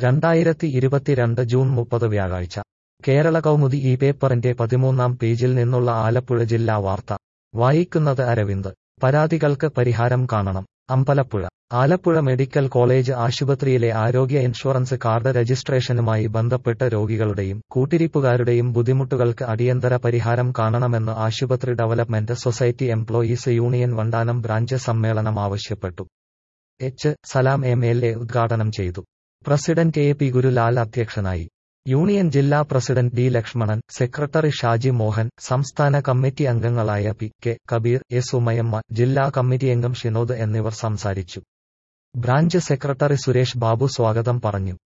രണ്ടായിരത്തി ഇരുപത്തിരണ്ട് ജൂൺ മുപ്പത് വ്യാഴാഴ്ച കേരള കൗമുദി ഈ പേപ്പറിന്റെ പതിമൂന്നാം പേജിൽ നിന്നുള്ള ആലപ്പുഴ ജില്ലാ വാർത്ത വായിക്കുന്നത് അരവിന്ദ് പരാതികൾക്ക് പരിഹാരം കാണണം അമ്പലപ്പുഴ ആലപ്പുഴ മെഡിക്കൽ കോളേജ് ആശുപത്രിയിലെ ആരോഗ്യ ഇൻഷുറൻസ് കാർഡ് രജിസ്ട്രേഷനുമായി ബന്ധപ്പെട്ട് രോഗികളുടെയും കൂട്ടിരിപ്പുകാരുടെയും ബുദ്ധിമുട്ടുകൾക്ക് അടിയന്തര പരിഹാരം കാണണമെന്ന് ആശുപത്രി development society employees union Vandanam branch സമ്മേളനം ആവശ്യപ്പെട്ടു H Salam M L A ഉദ്ഘാടനം ചെയ്തു പ്രസിഡന്റ് എ പി ഗുരുലാൽ അധ്യക്ഷനായി യൂണിയൻ ജില്ലാ president D Lakshmanan secretary Shaji Mohan സംസ്ഥാന കമ്മിറ്റി അംഗങ്ങളായ P K Kabeer S Umayamma ജില്ലാ കമ്മിറ്റി അംഗം ഷിനോദ് എന്നിവർ സംസാരിച്ചു ബ്രാഞ്ച് സെക്രട്ടറി സുരേഷ് ബാബു സ്വാഗതം പറഞ്ഞു